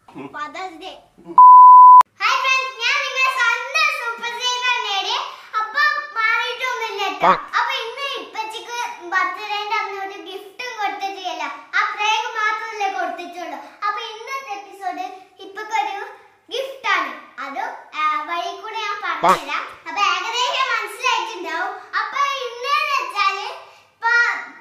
Fathers day hi friends ഞാൻ നിങ്ങളെ സ്വന്തം സൂപ്പർ സേവർ നേടി അപ്പൊ മാറിയിട്ടൊന്നുമില്ല ട്ടോ. അപ്പൊ ഇന്ന് ഇപ്പച്ചിക്ക് ബർത്ത്ഡേന്റെ അന്ന് ഒരു ഗിഫ്റ്റും കൊടുത്തിട്ടില്ല ആ പ്രേഗ് മാത്രമല്ലേ കൊടുത്തിട്ടുള്ളൂ അപ്പൊ ഇന്നത്തെ എപ്പിസോഡ് ഇപ്പൊക്കെ ഒരു ഗിഫ്റ്റ് ആണ് അത് ആ, വഴി കൂടെ ഞാൻ പറഞ്ഞുതരാം അപ്പൊ ഏകദേശം മനസ്സിലായിട്ടുണ്ടാവും അപ്പൊ ഇന്ന് വെച്ചാല് ഇപ്പൊ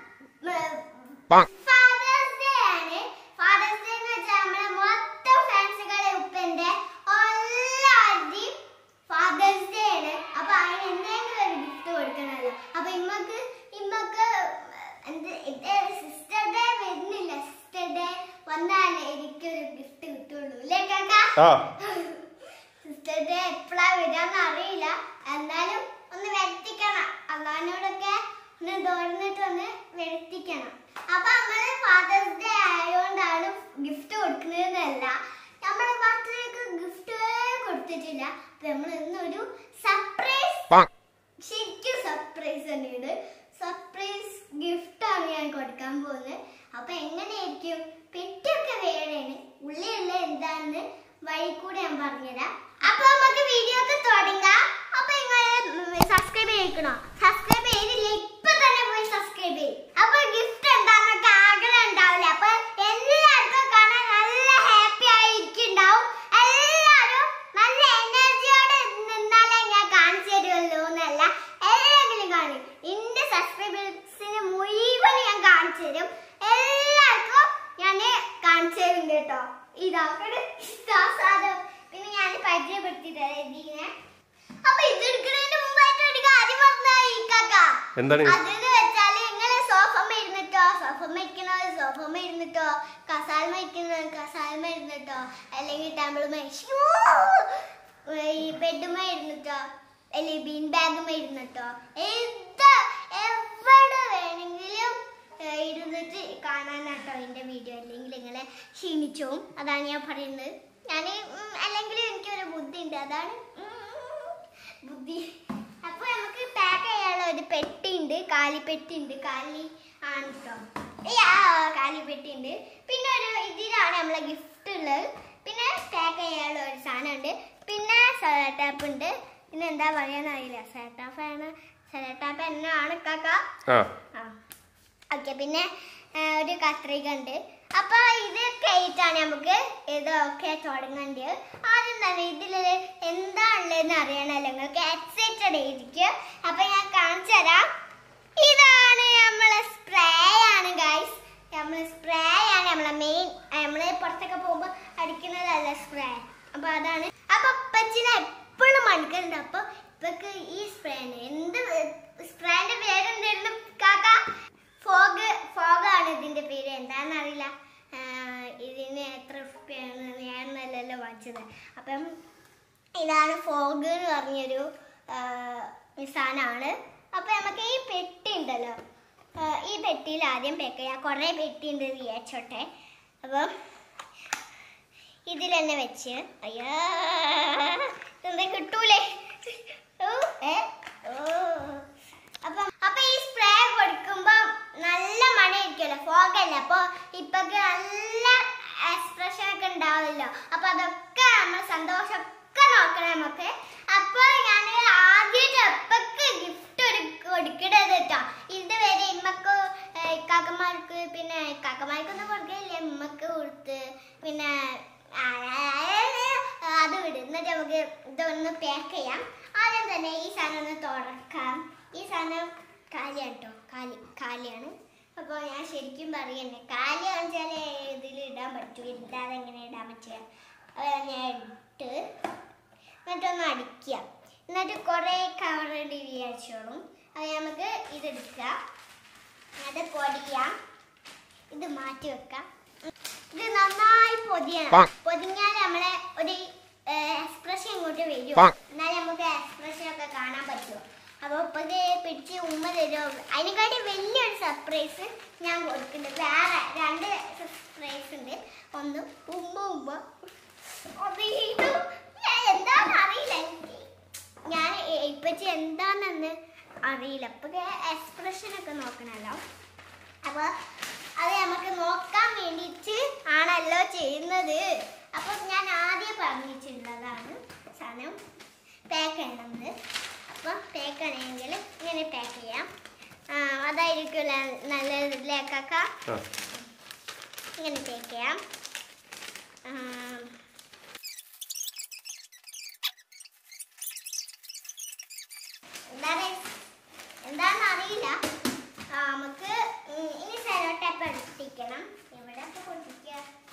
ഫാദേഴ്സ് ഡേ ആണ് ഫാദേഴ്സ് ഡേ എന്ന് വെച്ചാൽ നമ്മുടെ മൊത്തം ഫാൻസുകളെ ഉപ്പന്റെ എല്ലാവരുടെയും ഫാദേഴ്സ് ഡേ ആണ് അപ്പൊ അതിന് എന്തെങ്കിലും ഒരു ഗിഫ്റ്റ് കൊടുക്കണമല്ലോ അപ്പൊ ഇമ്മക്ക് ഇമ്മക്ക് എന്ത് ഇത് സിസ്റ്റർ ഡേ വരുന്നില്ല സിസ്റ്റർ ഡേ വന്നാലേ എനിക്കൊരു ഗിഫ്റ്റ് കിട്ടുള്ളൂ അല്ലേ കാക്ക ആ സിസ്റ്റർ ഡേ എപ്പോഴാ വരാന്ന് അറിയില്ല എന്നാലും ഒന്ന് വരുത്തിക്കണം അള്ളഹാനോടൊക്കെ ഒന്ന് തോർന്നിട്ട് ഒന്ന് വരുത്തിക്കണം അപ്പൊ നമ്മള് ഫാദേഴ്സ് ഡേ ആയതുകൊണ്ടാണ് ഗിഫ്റ്റ് കൊടുക്കുന്നതെന്നല്ല നമ്മുടെ ബർത്ത്ഡേക്ക് ഗിഫ്റ്റ് കൊടുത്തിട്ടില്ല അപ്പൊ നമ്മൾ ഇന്നൊരു സർപ്രൈസ് ശരിക്കും സർപ്രൈസ് തന്നെയാണ് സർപ്രൈസ് ഗിഫ്റ്റ് ആണ് ഞാൻ കൊടുക്കാൻ പോകുന്നത് അപ്പൊ എങ്ങനെയായിരിക്കും പെട്ടിയൊക്കെ വേറെയാണ് ഉള്ളിലുള്ള എന്താണെന്ന് വഴി കൂടെ ഞാൻ പറഞ്ഞുതരാം അപ്പൊ നമുക്ക് വീഡിയോ ഒക്കെ തുടങ്ങാം അപ്പൊ നിങ്ങൾ സബ്സ്ക്രൈബ് ചെയ്യിക്കണോ സബ്സ്ക്രൈബ് ചെയ്തില്ല ഇപ്പൊ തന്നെ പോയി സബ്സ്ക്രൈബ് ചെയ്യും അപ്പൊ ഗിഫ്റ്റ് എന്താന്നൊക്കെ ആഗ്രഹം ഉണ്ടാവില്ല അപ്പൊ എല്ലാവർക്കും കാണാൻ നല്ല ഹാപ്പി ആയിരിക്കുണ്ടാവും എല്ലാരും നല്ല എനർജിയോടെ നിന്നാലേ ഞാൻ കാണിച്ചു തരുമല്ലോ എന്നല്ല എല്ലാവരും കാണും എന്റെ സബ്സ്ക്രൈബേഴ്സിന് മുഴുവൻ ഞാൻ കാണിച്ചു തരും എല്ലാവർക്കും ഞാൻ കാണിച്ചു തരും കേട്ടോ ഇതാക്കട് ഇതാ സാധനം പിന്നെ ഞാൻ പരിചയപ്പെടുത്തി തരാം ഇതിനെ അപ്പൊ ഇത് എടുക്കുന്നതിന് മുമ്പായിട്ട് ഒരു കാര്യം പറഞ്ഞായി കാക്ക എന്താണ് അതെന്ന് വെച്ചാല് ഇങ്ങനെ സോഫമ്മ ഇരുന്നിട്ടോ സോഫമ്മ ഇരിക്കണത് സോഫമ്മ ഇരുന്നിട്ടോ കസാൽമ ഇരിക്കുന്നത് കസാൽമ ഇരുന്നിട്ടോ അല്ലെങ്കിൽ ടേബിളുമ ഈ ബെഡുമ ഇരുന്നിട്ടോ അല്ലെങ്കിൽ ബീൻ ബാഗുമ ഇരുന്നിട്ടോ എന്ത് എവിടെ വേണമെങ്കിലും ഏ, ഇരുന്നിട്ട് കാണാനാട്ടോ എൻ്റെ വീഡിയോ അല്ലെങ്കിൽ നിങ്ങളെ ക്ഷീണിച്ചോവും അതാണ് ഞാൻ പറയുന്നത് ഞാൻ അല്ലെങ്കിൽ എനിക്കൊരു ബുദ്ധി ഉണ്ട് അതാണ് ഉം, ബുദ്ധി അപ്പൊ നമുക്ക് പാക്ക് ചെയ്യാനുള്ള ഒരു പെട്ടി ഉണ്ട് കാലിപ്പെട്ടി ഉണ്ട് കാലി ആണ് കേട്ടോ കാലിപ്പെട്ടി ഉണ്ട് പിന്നെ ഒരു ഇതിലാണ് നമ്മളെ ഗിഫ്റ്റ് ഉള്ളത് പിന്നെ പാക്ക് ചെയ്യാനുള്ള ഒരു സാധനം ഉണ്ട് പിന്നെ സെലട്ടാപ്പ് ഉണ്ട് പിന്നെ എന്താ പറയാന്ന് അറിയില്ല സെലട്ടാപ്പ് ആണ് സെലട്ടാപ്പ് എന്നാണ് കാക്ക ആ ആ ഓക്കെ പിന്നെ ആ, ഒരു കത്രിക ഉണ്ട് അപ്പൊ ഇത് കേട്ടാണ് നമുക്ക് ഇതൊക്കെ തുടങ്ങേണ്ടത് ആദ്യം തന്നെ ഇതിൽ എന്താ ഉള്ളതെന്ന് അറിയണല്ലോ നിങ്ങൾക്ക് എക്സൈറ്റഡ് ആയിരിക്കും അപ്പൊ ഞാൻ കാണിച്ചു തരാം ഇതാണ് നമ്മളെ സ്പ്രേ ആണ് ഗൈസ് നമ്മളെ സ്പ്രേ ആണ് നമ്മളെ മെയിൻ നമ്മള് പുറത്തൊക്കെ പോകുമ്പോ അടിക്കുന്നതല്ല സ്പ്രേ അപ്പൊ അതാണ് അപ്പൊ പച്ചിനെ എപ്പോഴും മണിക്കുന്നുണ്ട് അപ്പൊ ഇപ്പൊക്ക് ഈ സ്പ്രേ ആണ് എന്ത് സ്പ്രേന്റെ പേരെന്തായിരുന്നു കാക്ക ഫോഗ് ഫോഗാണ് ഇതിന്റെ പേര് എന്താണെന്ന് അറിയില്ല ഇതിന് എത്ര റുപ്യാണ് ഞാൻ നല്ലല്ലോ വാങ്ങിച്ചത് അപ്പം ഇതാണ് ഫോഗ് എന്ന് പറഞ്ഞൊരു ആ, സാധനമാണ് അപ്പം നമുക്ക് ഈ പെട്ടി ഉണ്ടല്ലോ ആ, ഈ പെട്ടിയിൽ ആദ്യം പാക്ക് ചെയ്യാം കുറേ പെട്ടി ഉണ്ട് വിചാരിച്ചോട്ടെ അപ്പം ഇതിൽ തന്നെ വെച്ച് അയ്യോ എന്താ കിട്ടൂലേ ഓ, ഏ, ഓ. അപ്പം അപ്പൊ ഈ സ്പ്രേ കൊടുക്കുമ്പോ നല്ല മണമായിരിക്കുമല്ലോ ഫോഗല്ല അപ്പൊ ഇപ്പൊക്ക് നല്ല എക്സ്പ്രഷൻ ഒക്കെ ഉണ്ടാവില്ലോ അപ്പൊ അതൊക്കെ നമ്മൾ സന്തോഷമൊക്കെ നോക്കണം നമുക്ക് അപ്പൊ ഞാൻ ആദ്യമായിട്ട് എപ്പൊക്കെ ഗിഫ്റ്റ് കൊടുക്കണത് കേട്ടോ ഇതുവരെ ഇമ്മക്ക് കാക്കമാർക്ക് പിന്നെ കാക്കമാർക്കൊന്നും കൊടുക്കില്ല ഇമ്മക്ക് കൊടുത്ത് പിന്നെ ആ, അത് വിടും എന്നിട്ട് നമുക്ക് ഇതൊന്ന് പാക്ക് ചെയ്യാം ആദ്യം തന്നെ ഈ സാധനം ഒന്ന് തുറക്കാം ഈ സാധനം കാലിയാണ് കേട്ടോ കാലി കാലിയാണ് അപ്പോൾ ഞാൻ ശരിക്കും പറയണ്ടേ കാലി കാണിച്ചാൽ ഇതിൽ ഇടാൻ പറ്റൂ ഇല്ലാതെ എങ്ങനെ ഇടാൻ പറ്റുക അത് ഞാൻ ഇട്ട് എന്നിട്ടൊന്ന് അടിക്കുക എന്നിട്ട് കുറേ കവറടി വിചാരിച്ചോളും അത് നമുക്ക് ഇതെടുക്കുക അത് പൊടിയാം ഇത് മാറ്റി വെക്കാം ഇത് നന്നായി പൊതിയണം പൊതിഞ്ഞാൽ നമ്മളെ ഒരു എക്സ്പ്രഷൻ ഇങ്ങോട്ട് വരും എന്നാൽ നമുക്ക് എക്സ്പ്രഷൻ ഒക്കെ കാണാൻ പറ്റുമോ അപ്പൊ ഇപ്പൊ ഇത് പിടിച്ച് ഉമ്മ തരുമോ അതിനെക്കാട്ടി വലിയൊരു സർപ്രൈസ് ഞാൻ കൊടുക്കുന്നുണ്ട് വേറെ രണ്ട് സർപ്രൈസ് ഉണ്ട് ഒന്ന് ഉമ്മ ഉമ്മ അത് ഇത് ഞാൻ എന്താന്ന് അറിയില്ല എനിക്ക് ഞാൻ ഇപ്പച്ചി എന്താണെന്ന് അറിയില്ല അപ്പൊ എക്സ്പ്രഷൻ ഒക്കെ നോക്കണല്ലോ അപ്പൊ അത് നമുക്ക് നോക്കാൻ വേണ്ടിയിട്ട് ആണല്ലോ ആണല്ലോ ചെയ്യുന്നത് അപ്പൊ ഞാൻ ആദ്യം പറഞ്ഞിട്ടുള്ളതാണ് സാധനം പാക്ക് ചെയ്യണമെന്ന് അപ്പൊ പാക്ക് ചെയ്യണമെങ്കിൽ ഇങ്ങനെ പാക്ക് ചെയ്യാം ആ, അതായിരിക്കും നല്ലതല്ലേ കാക്ക ആ ഇങ്ങനെ പാക്ക് ചെയ്യാം ആ, എന്താണ് എന്താണെന്ന് അറിയില്ല ആ, നമുക്ക് ഉം ഇനി സെലോ ടാപ്പ് എടുപ്പിക്കണം എവിടെ ഇപ്പൊ പൊട്ടിക്കുക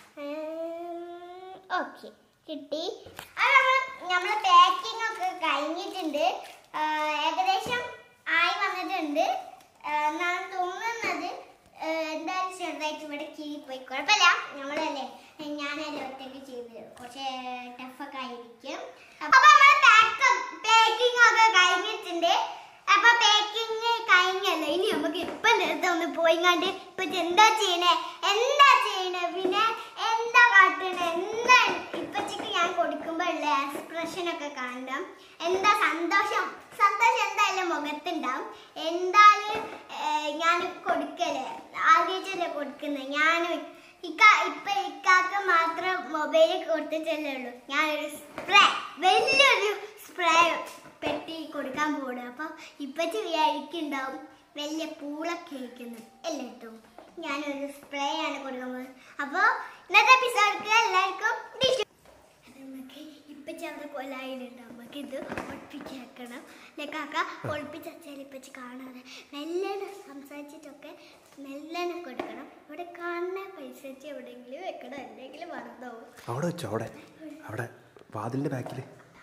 ഓക്കെ കിട്ടി അത് നമ്മൾ നമ്മളെ പാക്കിംഗ് ഒക്കെ കഴിഞ്ഞിട്ടുണ്ട് ആ, ഏകദേശം ആയി വന്നിട്ടുണ്ട് ആ, എന്നാണ് തോന്നുന്നത് ആ, എന്തായാലും ചെറുതായിട്ട് ഇവിടെ കീഴി പോയി കുഴപ്പമില്ല നമ്മളല്ലേ ഞാനല്ലേ ഒറ്റയ്ക്ക് ചെയ്ത് കുറച്ച് ടഫൊക്കെ ആയിരിക്കും അപ്പൊ നമ്മളെ പാക്കിംഗ് ഒക്കെ കഴിഞ്ഞിട്ടുണ്ട് അപ്പൊ പാക്കിംഗ് കഴിഞ്ഞല്ലോ ഇനി നമുക്ക് ഇപ്പൊ നേരത്തെ ഒന്ന് പോയിങ്ങാണ്ട് ഇപ്പൊ എന്താ ചെയ്യണേ എന്താ ചെയ്യണേ പിന്നെ എന്താ കാട്ടണേ എന്താ ഇപ്പച്ചിക്ക് ഞാൻ കൊടുക്കുമ്പോ ഉള്ള എക്സ്പ്രഷൻ ഒക്കെ കാണണം എന്താ സന്തോഷം സന്തോഷം എന്തായാലും മുഖത്തുണ്ടാവും എന്തായാലും ഏർ, ഞാൻ കൊടുക്കല് ആദ്യമായിട്ടല്ലേ കൊടുക്കുന്നത് ഞാൻ ഇക്ക ഇപ്പൊ ഇക്കാക്ക് മാത്രം മൊബൈൽ കൊടുത്തിട്ടല്ലേ ഉള്ളൂ ഞാനൊരു സ്പ്രേ വലിയൊരു സ്പ്രേ പെട്ടി കൊടുക്കാൻ പോണു അപ്പൊ ഇപ്പച്ച് വിചാരിക്കുണ്ടാവും വലിയ പൂളൊക്കെ ഇരിക്കുന്നു അല്ലേ കേട്ടോ ഞാനൊരു സ്പ്രേ ആണ് കൊടുക്കാൻ പോകുന്നത് അപ്പൊ ഇന്നത്തെ എപ്പിസോഡ്ക്ക് എല്ലാവർക്കും ഡിഷ് നമുക്ക് ഇപ്പച്ചി അവിടെ കൊലായിലുണ്ട് നമുക്ക് ഇത് ഒളിപ്പിച്ചേക്കണം കാക്ക ഒളിപ്പിച്ചാൽ ഇപ്പച്ചി കാണാതെ മെല്ലനെ സംസാരിച്ചിട്ടൊക്കെ മെല്ലനെ കൊടുക്കണം ഇവിടെ കാണുന്ന പൈസ വെച്ച് എവിടെയെങ്കിലും വെക്കണം അല്ലെങ്കിൽ മറന്നാവും അവിടെ വെച്ചോ അവിടെ അവിടെ വാതിലിന്റെ ബാക്കിൽ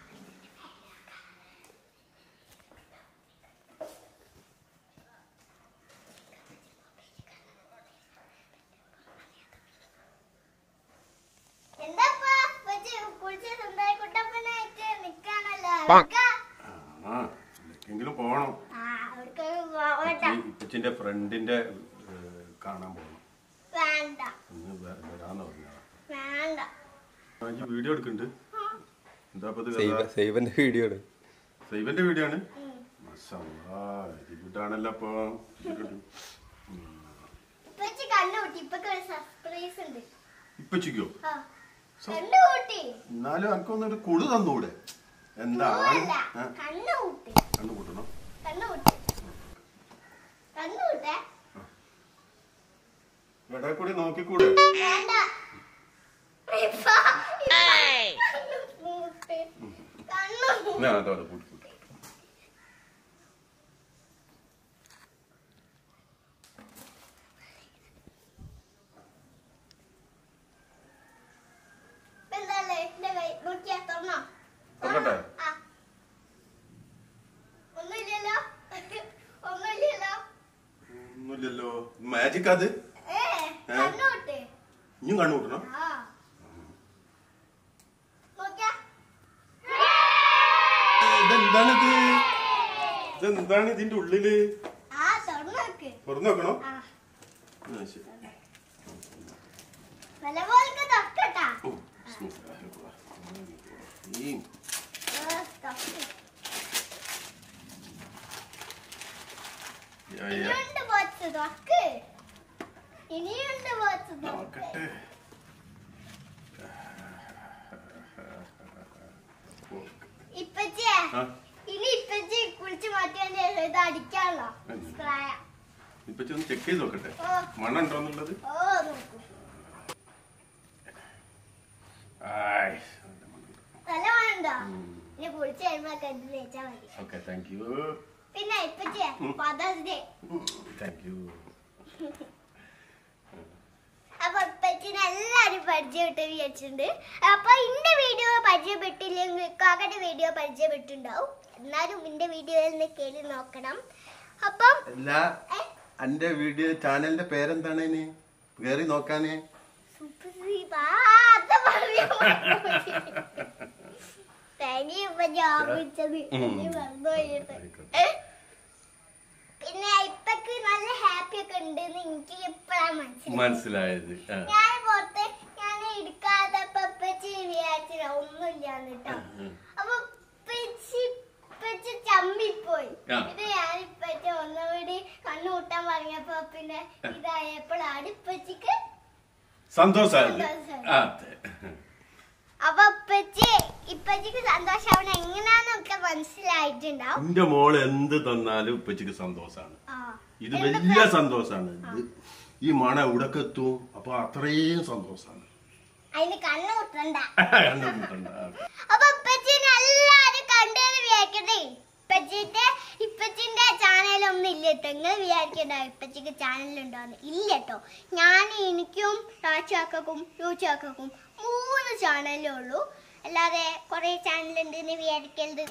എന്താപ്പാ ഇപ്പച്ചി കുളിച്ച് സ്വന്തമായി കുട്ടപ്പനായിട്ട് നിക്കാണല്ലോ പാ. നിക്കാ. ആ എങ്കിലും പോണം ആ അവർക്ക് പോവണ്ട ഈ ഇപ്പച്ചിന്റെ ഫ്രണ്ടിന്റെ ഏഹ്, കാണാൻ പോകണം വേണ്ട ഒന്ന് വ- വരാന്ന് പറഞ്ഞാ വേണ്ട ഈ വീഡിയോ എടുക്കുന്നുണ്ട് എന്താ ഇപ്പൊ ഇത് സൈവ കഥ? സൈവന്റെ വീഡിയോ ആണ് സൈവന്റെ വീഡിയോ ആണ് ഉം. ഇതാണല്ലോ അപ്പൊ ഇപ്പച്ചി കണ്ണു കൂട്ടി ഇപ്പൊക്കെ ഒരു സർപ്രൈസ് ഉണ്ട് ഇപ്പച്ചിക്കോ ആ കണ്ണു കൂട്ടി എന്നാലും എനിക്കൊന്നൊരു കുളു തന്നൂടെ എന്താണ് പൂവല്ല, ആ, കണ്ണു കൂട്ടി കണ്ടു കൂട്ടണം കണ്ണു കൂട്ടി കണ്ണു കൂട്ടേ എടാ കൂടി നോക്കിക്കൂടെ വേണ്ട ഇപ്പൊ- ഇപ്പൊ കണ്ണു കൂട്ടി. കണ്ണു കൂട്ടി. ഞാൻ അതോടെ കൂട്ടി കൂട്ടി ഇപ്പൊ എന്താല്ലേ എന്റെ കൈ നോക്കിയാ തുറന്നോ തുറക്കട്ടെ? ആ. ഒന്നുമില്ലല്ലോ ഒന്നുമില്ലല്ലോ ഒന്നുമില്ലല്ലോ മാജിക് അത് ഏ കണ്ണു കൂട്ടി ഇനിയും കണ്ണു കൂട്ടണം ആ നോക്കിയാ ഇതെന്താണിത് ഇതെന്താണ് ഇതിന്റെ ഉള്ളില് ആ തുറന്നു നോക്ക് തുറന്നു നോക്കണോ ആ ആ, ശരി നല്ലപോലെ തൊക്കട്ടാ ഓ, ബിസ്മില്ലാഹിർറഹ്മാനിർറഹീം. യാ, യാ. ഇനിയുണ്ട് ബോക്സ് തൊക്ക് ഇനിയുണ്ട് ബോക്സ് തൊക്ക് നോക്കട്ടെ ഇപ്പച്ചിയെ ആ, ഇനി ഇപ്പച്ചി കുളിച്ച് മാറ്റിയതിന്റെ ശേഷം ഇത് അടിക്കാണല്ലോ ഉം. സ്പ്രേ ഇപ്പൊ ചെന്ന് ചെക്ക് ചെയ്ത് നോക്കട്ടെ ഓ മണം ഉണ്ടോ എന്നുള്ളത് ഓ നോക്കൂ ആയ്, നല്ല മണമുണ്ട്. നല്ല മണുണ്ടോ ഉം. ഇനി കുളിച്ച് കഴിയുമ്പോ ഇത് തേച്ചാ മതി ഓക്കെ താങ്ക് യു പിന്നെ ഇപ്പച്ചിയെ ഉം. ഫാദേഴ്സ് ഡേ താങ്ക് യു അപ്പൊ ഇപ്പച്ചിനെ എല്ലാരും പരിചയപ്പെട്ട് വിചാരിച്ചിട്ടുണ്ട് അപ്പൊ ഇന്റെ വീഡിയോ പരിചയപ്പെട്ടില്ലെങ്കിൽ കാക്കന്റെ വീഡിയോ പരിചയപ്പെട്ടിട്ടുണ്ടാവും എന്നാലും ഇന്റെ വീഡിയോയിൽ നിന്ന് കേറി നോക്കണം അപ്പം അല്ല ഏ, എന്റെ വീഡിയോ ചാനലിന്റെ പേരെന്താണ് ഇനി കേറി നോക്കാനേ സുപ്രീം. ആ, അത് പറയാൻ മറന്നുപോയി. Thank you ഇപ്പൊ job വെച്ചത്. എനിക്ക് മറന്നുപോയത്. ഏ? പിന്നെ ഇപ്പൊക്ക് നല്ല ഹാപ്പി ഒക്കെ ഉണ്ടെന്ന് എനിക്ക് ഇപ്പഴാണ് മനസ്സിലായത് മനസ്സിലായത് ആ. ഞാൻ പുറത്ത് ഞാൻ എടുക്കാതെ പപ്പച്ചി വിചാരിച്ചില്ല ഒന്നുമില്ലാന്ന് കേട്ടോ ഉം. അപ്പൊ ഇപ്പച്ചി ഇപ്പച്ചി ചമ്മിപ്പോയി ആ. ഇത് ഞാൻ ഇപ്പച്ചി ഒന്നുകൂടി കണ്ണു കൂട്ടാൻ പറഞ്ഞപ്പോ പിന്നെ ഇതായപ്പോഴാണ് ഇപ്പച്ചിക്ക് സന്തോഷായത് സന്തോഷം അതെ അപ്പൊ ഇപ്പച്ചി ഇപ്പച്ചിക്ക് സന്തോഷാവണ എങ്ങനെയാന്നൊക്കെ മനസ്സിലായിട്ടുണ്ടാവും എന്റെ മോള് എന്ത് തന്നാലും ഉപ്പച്ചിക്ക് സന്തോഷാണ് ആ. ഇത് വലിയ സന്തോഷാണ് ഇത് ഈ മണ എവിടൊക്കെ എത്തും അപ്പൊ അത്രയും സന്തോഷാണ് അതിന് കണ്ണു കുത്തണ്ട കണ്ടുമുട്ടണ്ട. അപ്പൊ ഇപ്പച്ചിനെ എല്ലാരും കണ്ടെന്ന് വിചാരിക്കട്ടെ ഇപ്പച്ചിന്റെ ഇപ്പച്ചിന്റെ ചാനലൊന്നും ഇല്ല കേട്ടോ നിങ്ങൾ വിചാരിക്കണ്ട ഇപ്പച്ചിക്ക് ചാനലുണ്ടോന്ന് ഇല്ല കേട്ടോ ഞാൻ എനിക്കും ടാച്ചാക്കും യൂച്ചാക്കും മൂന്ന് ചാനലേ ഉള്ളൂ അല്ലാതെ കുറെ ചാനലുണ്ട് എന്ന് വിചാരിക്കരുത്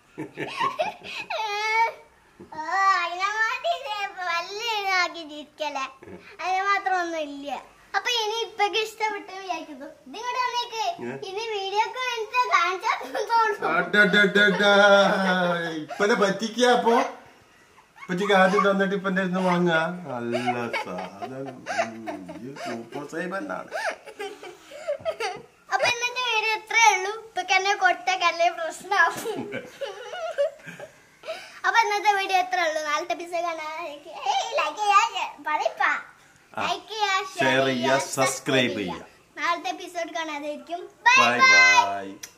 ആ, അതിനെ മാറ്റി വല്ല ആക്കി ജീവിക്കല്ലേ അതിന് മാത്രം ഒന്നും ഇല്ല അപ്പൊ ഇനി ഇപ്പൊക്കെ ഇഷ്ടപ്പെട്ടു വിചാരിക്കുന്നു ഇതിങ്ങോട്ട് വന്നേക്ക് ഇനി വീഡിയോ ഒക്കെ വേണ്ടിട്ട് കാണിച്ചാൽ തോന്നുന്നു അടടടടാ. ഇപ്പനെ പറ്റിക്ക അപ്പൊ ഇപ്പച്ചിക്ക് ആദ്യം തന്നിട്ട് ഇപ്പന്റെ അടുത്ത് വാങ്ങാ നല്ല സാധനം ഉം, ഇത് സൂപ്പർ സൈബന്നാണ് അപ്പൊ ഇന്നത്തെ വീഡിയോ ഇത്രേ ഉള്ളൂ ഇപ്പൊ എന്നെ കൊട്ടക്കല്ലേ പ്രശ്നമാവും അപ്പൊ ഇന്നത്തെ വീഡിയോ ഇത്രേ ഉള്ളൂ നാളത്തെ എപ്പിസോഡ് കാണാൻ ലൈക്ക് ചെയ്യാ പറയപ്പാ ആ. ലൈക്ക് ചെയ്യാ Share ചെയ്യാ, subscribe ചെയ്യാ. നാളത്തെ എപ്പിസോഡ് കാണാതായിരിക്കും ബൈ ബൈ ബൈ ബൈ